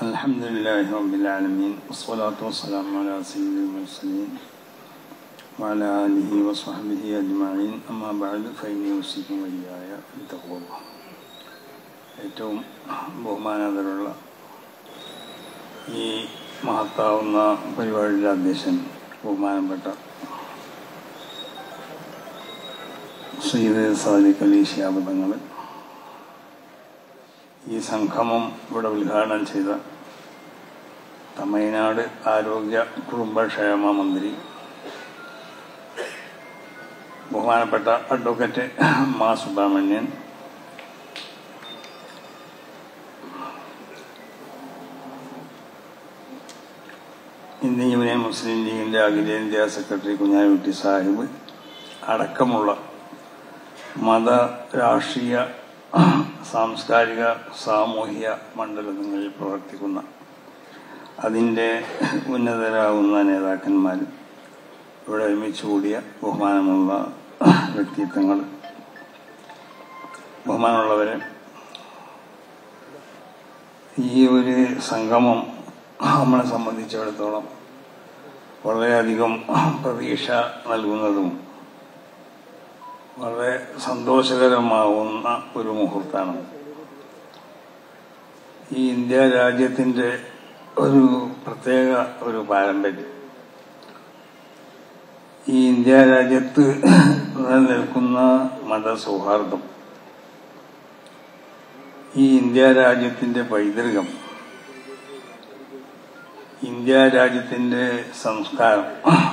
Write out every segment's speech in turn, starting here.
الحمد لله رب العالمين والصلاة والسلام على سيد المرسلين وعلى آله وصحبه أجمعين أما بعد فإني أوصيكم وإياي بتقوى الله ഏറ്റവും ബഹുമാനാദരമുള്ള ഈ മഹത്താവുന്ന പരിപാടിയുടെ അധ്യക്ഷൻ ബഹുമാനപ്പെട്ട ശ്രീദ് സാദിഖ് അലി ശിയാബദങ്ങൾ ഈ സംഗമം ഇവിടെ ഉദ്ഘാടനം ചെയ്ത തമിഴ്നാട് ആരോഗ്യ കുടുംബക്ഷേമ മന്ത്രി ബഹുമാനപ്പെട്ട അഡ്വക്കേറ്റ് മാ സുബ്രഹ്മണ്യൻ ഇന്ത്യൻ യൂണിയൻ മുസ്ലിം ലീഗിൻ്റെ അഖിലേന്ത്യാ സെക്രട്ടറി കുഞ്ഞാലിക്കുട്ടി സാഹിബ് അടക്കമുള്ള മത രാഷ്ട്രീയ സാംസ്കാരിക സാമൂഹിക മണ്ഡലങ്ങളിൽ പ്രവർത്തിക്കുന്ന അതിൻ്റെ ഉന്നതരാകുന്ന നേതാക്കന്മാർ ഇവിടെ ഒരുമിച്ച് കൂടിയ ബഹുമാനമുള്ള വ്യക്തിത്വങ്ങൾ ബഹുമാനമുള്ളവരെ ഈ ഒരു സംഗമം നമ്മളെ സംബന്ധിച്ചിടത്തോളം വളരെയധികം പ്രതീക്ഷ നൽകുന്നതും വളരെ സന്തോഷകരമാവുന്ന ഒരു മുഹൂർത്തമാണ് ഈ ഇന്ത്യ രാജ്യത്തിൻ്റെ ഒരു പ്രത്യേക ഒരു പാരമ്പര്യം ഈ ഇന്ത്യ രാജ്യത്ത് നിലനിൽക്കുന്ന മതസൗഹാർദ്ദം ഈ ഇന്ത്യ രാജ്യത്തിന്റെ പൈതൃകം ഇന്ത്യ രാജ്യത്തിന്റെ സംസ്കാരം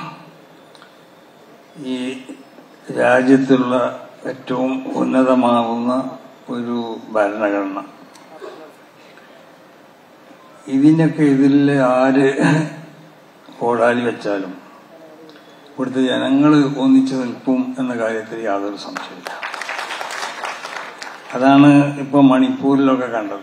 ഈ രാജ്യത്തുള്ള ഏറ്റവും ഉന്നതമാവുന്ന ഒരു ഭരണഘടന ഇതിനൊക്കെ ഇതിൽ ആര് കോടാലി വെച്ചാലും ഇവിടുത്തെ ജനങ്ങൾ ഒന്നിച്ചു നിൽക്കും എന്ന കാര്യത്തിൽ യാതൊരു സംശയമില്ല അതാണ് ഇപ്പൊ മണിപ്പൂരിലൊക്കെ കണ്ടത്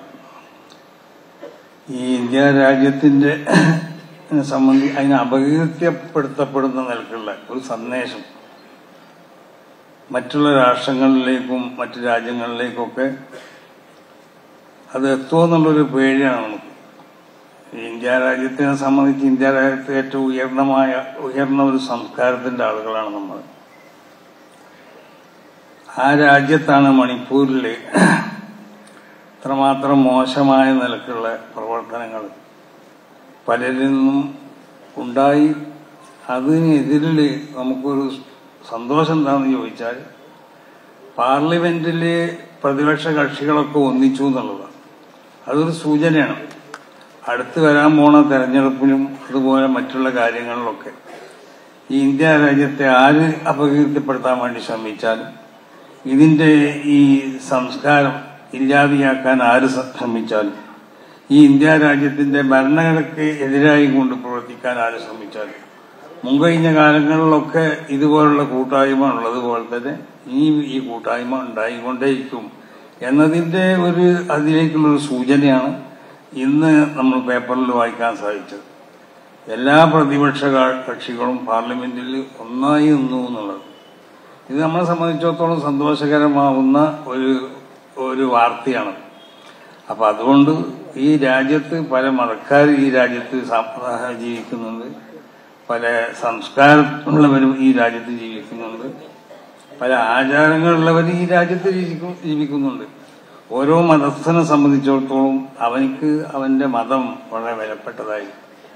ഈ ഇന്ത്യ രാജ്യത്തിന്റെ സംബന്ധി അതിനെ അപകീർത്തിപ്പെടുത്തപ്പെടുന്ന നിലക്കുള്ള ഒരു സന്ദേശം മറ്റുള്ള രാഷ്ട്രങ്ങളിലേക്കും മറ്റു രാജ്യങ്ങളിലേക്കൊക്കെ അത് എത്തുമെന്നുള്ളൊരു പേടിയാണ് നമുക്ക് ഇന്ത്യ രാജ്യത്തിനെ സംബന്ധിച്ച് ഇന്ത്യ രാജ്യത്തെ ഏറ്റവും ഉയർന്നമായ ഉയർന്ന ഒരു സംസ്കാരത്തിന്റെ ആളുകളാണ് നമ്മൾ ആ രാജ്യത്താണ് മണിപ്പൂരിൽ ഇത്രമാത്രം മോശമായ നിലക്കുള്ള പ്രവർത്തനങ്ങൾ പലരിൽ നിന്നും ഉണ്ടായി അതിനെതിരിൽ നമുക്കൊരു സന്തോഷം എന്താണെന്ന് ചോദിച്ചാൽ പാർലമെന്റിലെ പ്രതിപക്ഷ കക്ഷികളൊക്കെ ഒന്നിച്ചു എന്നുള്ളതാണ് അതൊരു സൂചനയാണ് അടുത്ത് വരാൻ പോണ തെരഞ്ഞെടുപ്പിലും അതുപോലെ മറ്റുള്ള കാര്യങ്ങളിലൊക്കെ ഈ ഇന്ത്യ രാജ്യത്തെ ആര് അപകീർത്തിപ്പെടുത്താൻ വേണ്ടി ശ്രമിച്ചാലും ഇതിന്റെ ഈ സംസ്കാരം ഇല്ലാതെയാക്കാൻ ആര് ശ്രമിച്ചാലും ഈ ഇന്ത്യ രാജ്യത്തിന്റെ ഭരണഘടനയ്ക്ക് എതിരായി കൊണ്ട് പ്രവർത്തിക്കാൻ ആര് ശ്രമിച്ചാലും മുൻകഴിഞ്ഞ കാലങ്ങളിലൊക്കെ ഇതുപോലുള്ള കൂട്ടായ്മ ഉള്ളതുപോലെ തന്നെ ഇനിയും ഈ കൂട്ടായ്മ ഉണ്ടായിക്കൊണ്ടേയിരിക്കും എന്നതിന്റെ ഒരു അതിലേക്കുള്ള ഒരു സൂചനയാണ് ഇന്ന് നമ്മൾ പേപ്പറിൽ വായിക്കാൻ സാധിച്ചത് എല്ലാ പ്രതിപക്ഷ കക്ഷികളും പാർലമെന്റിൽ ഒന്നായി നിന്നു എന്നുള്ളത് ഇത് നമ്മളെ സംബന്ധിച്ചിടത്തോളം സന്തോഷകരമാവുന്ന ഒരു ഒരു വാർത്തയാണ് അപ്പൊ അതുകൊണ്ട് ഈ രാജ്യത്ത് പല മതക്കാർ ഈ രാജ്യത്ത് ജീവിക്കുന്നുണ്ട് പല സംസ്കാരമുള്ളവരും ഈ രാജ്യത്ത് ജീവിക്കുന്നുണ്ട് പല ആചാരങ്ങളുള്ളവർ ഈ രാജ്യത്ത് ജീവിക്കുന്നുണ്ട് ഓരോ മതസ്ഥനെ സംബന്ധിച്ചിടത്തോളം അവനിക്ക് അവന്റെ മതം വളരെ വിലപ്പെട്ടതായി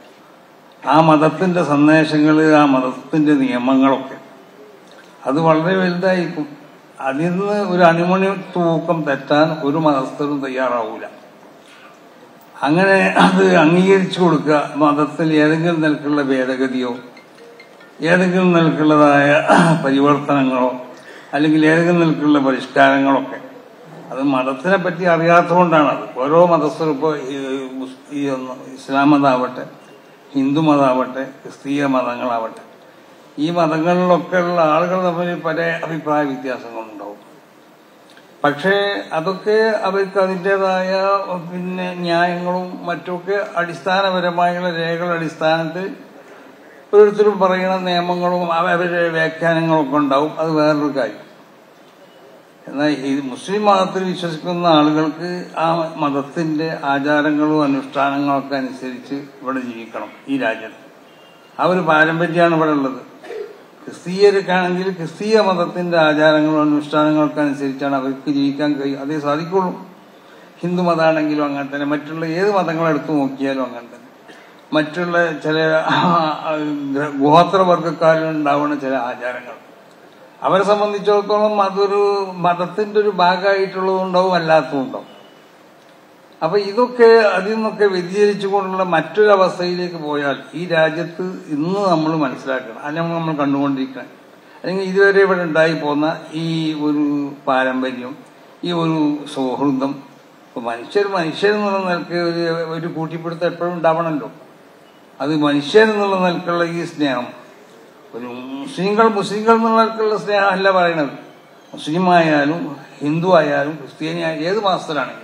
ആ മതത്തിന്റെ സന്ദേശങ്ങൾ ആ മതത്തിന്റെ നിയമങ്ങളൊക്കെ അത് വളരെ വലുതായിരിക്കും അതിൽ നിന്ന് ഒരു അണിമണി തൂക്കം തെറ്റാൻ ഒരു മതസ്ഥരും തയ്യാറാവൂല അങ്ങനെ അത് അംഗീകരിച്ചു കൊടുക്കുക മതത്തിൽ ഏതെങ്കിലും നിലക്കുള്ള ഭേദഗതിയോ ഏതെങ്കിലും നിലക്കുള്ളതായ പരിവർത്തനങ്ങളോ അല്ലെങ്കിൽ ഏതെങ്കിലും നിലക്കുള്ള പരിഷ്കാരങ്ങളൊക്കെ അത് മതത്തിനെ പറ്റി അറിയാത്തതുകൊണ്ടാണ് അത് ഓരോ മതസ്ഥരും ഇപ്പോൾ ഈ ഇസ്ലാം മതമാവട്ടെ ഹിന്ദു മതമാവട്ടെ ക്രിസ്തീയ മതങ്ങളാവട്ടെ ഈ മതങ്ങളിലൊക്കെ ഉള്ള ആളുകൾ തമ്മിൽ പല അഭിപ്രായ വ്യത്യാസങ്ങളുണ്ടാവും പക്ഷേ അതൊക്കെ അവർക്ക് അതിൻ്റെതായ പിന്നെ ന്യായങ്ങളും മറ്റുമൊക്കെ അടിസ്ഥാനപരമായുള്ള രേഖകളുടെ അടിസ്ഥാനത്തിൽ ഓരോരുത്തരും പറയുന്ന നിയമങ്ങളും അവരുടെ വ്യാഖ്യാനങ്ങളൊക്കെ ഉണ്ടാവും അത് വേറൊരു കാര്യം എന്നാൽ ഈ മുസ്ലിം മതത്തിൽ വിശ്വസിക്കുന്ന ആളുകൾക്ക് ആ മതത്തിന്റെ ആചാരങ്ങളും അനുഷ്ഠാനങ്ങളും ഒക്കെ അനുസരിച്ച് ഇവിടെ ജീവിക്കണം ഈ രാജ്യത്ത് ആ ഒരു പാരമ്പര്യമാണ് ഇവിടെ ഉള്ളത് ക്രിസ്തീയർക്കാണെങ്കിൽ ക്രിസ്തീയ മതത്തിന്റെ ആചാരങ്ങളും അനുഷ്ഠാനങ്ങളൊക്കെ അനുസരിച്ചാണ് അവർക്ക് ജീവിക്കാൻ കഴിയും അതേ സാധിക്കുള്ളൂ ഹിന്ദു മതമാണെങ്കിലും അങ്ങനെ തന്നെ മറ്റുള്ള ഏത് മതങ്ങളെടുത്ത് നോക്കിയാലും അങ്ങനെ തന്നെ മറ്റുള്ള ചില ഗോത്രവർഗക്കാരിൽ ഉണ്ടാവുന്ന ചില ആചാരങ്ങൾ അവരെ സംബന്ധിച്ചിടത്തോളം അതൊരു മതത്തിന്റെ ഒരു ഭാഗമായിട്ടുള്ളതുണ്ടാവും അല്ലാത്തതുണ്ടാവും അപ്പൊ ഇതൊക്കെ അതിൽ നിന്നൊക്കെ വ്യതിചരിച്ചുകൊണ്ടുള്ള മറ്റൊരവസ്ഥയിലേക്ക് പോയാൽ ഈ രാജ്യത്ത് ഇന്ന് നമ്മൾ മനസ്സിലാക്കണം അത് നമ്മൾ നമ്മൾ കണ്ടുകൊണ്ടിരിക്കണം അല്ലെങ്കിൽ ഇതുവരെ ഇവിടെ ഉണ്ടായി പോന്ന ഈ ഒരു പാരമ്പര്യം ഈ ഒരു സൗഹൃദം ഇപ്പൊ മനുഷ്യർ മനുഷ്യർ എന്നുള്ള നിലക്ക് ഒരു ഒരു കൂട്ടിപ്പിടുത്തം എപ്പോഴും ഉണ്ടാവണമല്ലോ അത് മനുഷ്യർ എന്നുള്ള നിലക്കുള്ള ഈ സ്നേഹം ഒരു മുസ്ലിങ്ങൾ മുസ്ലിങ്ങൾ എന്നുള്ള നിലക്കുള്ള സ്നേഹമല്ല പറയണത് മുസ്ലിം ആയാലും ഹിന്ദു ആയാലും ക്രിസ്ത്യാനി ആയാലും ഏത് മാസത്തിലാണെങ്കിലും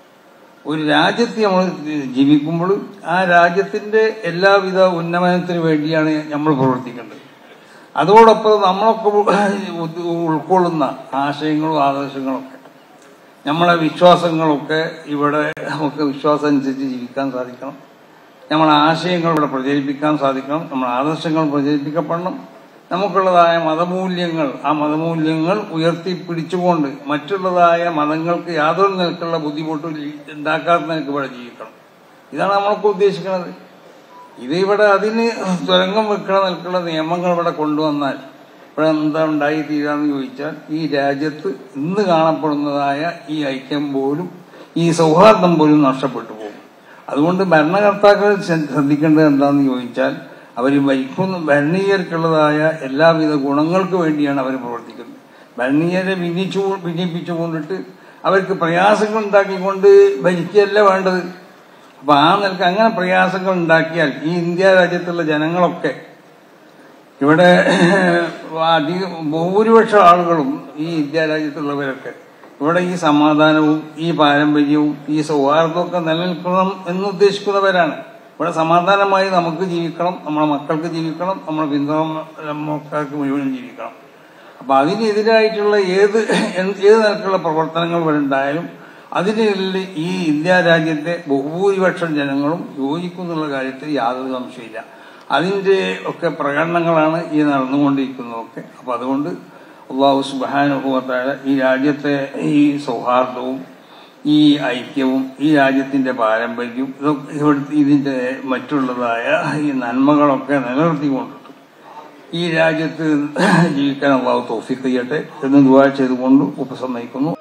ഒരു രാജ്യത്ത് നമ്മൾ ജീവിക്കുമ്പോൾ ആ രാജ്യത്തിന്റെ എല്ലാവിധ ഉന്നമനത്തിന് വേണ്ടിയാണ് നമ്മൾ പ്രവർത്തിക്കേണ്ടത് അതോടൊപ്പം നമ്മളൊക്കെ ഉൾക്കൊള്ളുന്ന ആശയങ്ങളും ആദർശങ്ങളും ഒക്കെ നമ്മളെ വിശ്വാസങ്ങളൊക്കെ ഇവിടെ നമുക്ക് വിശ്വാസം അനുസരിച്ച് ജീവിക്കാൻ സാധിക്കണം നമ്മളെ ആശയങ്ങൾ ഇവിടെ പ്രചരിപ്പിക്കാൻ സാധിക്കണം നമ്മുടെ ആദർശങ്ങൾ പ്രചരിപ്പിക്കപ്പെടണം നമുക്കുള്ളതായ മതമൂല്യങ്ങൾ ആ മതമൂല്യങ്ങൾ ഉയർത്തിപ്പിടിച്ചുകൊണ്ട് മറ്റുള്ളതായ മതങ്ങൾക്ക് യാതൊരു നിലക്കുള്ള ബുദ്ധിമുട്ടും ഉണ്ടാക്കാത്ത നിലക്ക് ഇവിടെ ജീവിക്കണം ഇതാണ് നമ്മളൊക്കെ ഉദ്ദേശിക്കുന്നത് ഇത് ഇവിടെ അതിന് തുരങ്കം വെക്കണ നിലക്കുള്ള നിയമങ്ങൾ ഇവിടെ കൊണ്ടുവന്നാൽ ഇവിടെ എന്താ ഉണ്ടായി തീരാന്ന് ചോദിച്ചാൽ ഈ രാജ്യത്ത് ഇന്ന് കാണപ്പെടുന്നതായ ഈ ഐക്യം പോലും ഈ സൗഹാർദ്ദം പോലും നഷ്ടപ്പെട്ടു പോകും അതുകൊണ്ട് ഭരണകർത്താക്കൾ ശ്രദ്ധിക്കേണ്ടത് എന്താണെന്ന് ചോദിച്ചാൽ അവർ ഭരിക്കുന്ന ഭരണീയർക്കുള്ളതായ എല്ലാവിധ ഗുണങ്ങൾക്ക് വേണ്ടിയാണ് അവർ പ്രവർത്തിക്കുന്നത് ഭരണീയരെ ഭിന്നിച്ചു ഭിന്നിപ്പിച്ചുകൊണ്ടിട്ട് അവർക്ക് പ്രയാസങ്ങൾ ഉണ്ടാക്കിക്കൊണ്ട് ഭരിക്കുകയല്ല വേണ്ടത് അപ്പൊ ആ നിലക്ക് അങ്ങനെ പ്രയാസങ്ങൾ ഉണ്ടാക്കിയാൽ ഈ ഇന്ത്യ രാജ്യത്തുള്ള ജനങ്ങളൊക്കെ ഇവിടെ അധികം ഭൂരിപക്ഷം ആളുകളും ഈ ഇന്ത്യ രാജ്യത്തുള്ളവരൊക്കെ ഇവിടെ ഈ സമാധാനവും ഈ പാരമ്പര്യവും ഈ സൗഹാർദ്ദമൊക്കെ നിലനിൽക്കണം എന്ന് ഉദ്ദേശിക്കുന്നവരാണ് ഇവിടെ സമാധാനമായി നമുക്ക് ജീവിക്കണം നമ്മുടെ മക്കൾക്ക് ജീവിക്കണം നമ്മുടെ പിന്തുണക്കാർക്ക് മുഴുവൻ ജീവിക്കണം അപ്പൊ അതിനെതിരായിട്ടുള്ള ഏത് ഏത് നിലക്കുള്ള പ്രവർത്തനങ്ങൾ ഇവിടെ ഉണ്ടായാലും അതിനുള്ളിൽ ഈ ഇന്ത്യ രാജ്യത്തെ ബഹുഭൂരിപക്ഷം ജനങ്ങളും യോജിക്കുന്നുള്ള കാര്യത്തിൽ യാതൊരു സംശയമില്ല അതിന്റെ ഒക്കെ പ്രകടനങ്ങളാണ് ഈ നടന്നുകൊണ്ടിരിക്കുന്നതൊക്കെ അപ്പൊ അതുകൊണ്ട് അള്ളാഹു സുബാനുഭവത്തായ ഈ രാജ്യത്തെ ഈ സൗഹാർദ്ദവും ഈ ഐക്യവും ഈ രാജ്യത്തിന്റെ പാരമ്പര്യവും ഇതൊക്കെ ഇവിടുത്തെ ഇതിന്റെ മറ്റുള്ളതായ ഈ നന്മകളൊക്കെ നിലനിർത്തിക്കൊണ്ടിട്ട് ഈ രാജ്യത്ത് ജീവിക്കാൻ അള്ളാഹു തോഫിക്ക് ചെയ്യട്ടെ എന്ന് ദുവാ ചെയ്തുകൊണ്ട് ഉപസംഹരിക്കുന്നു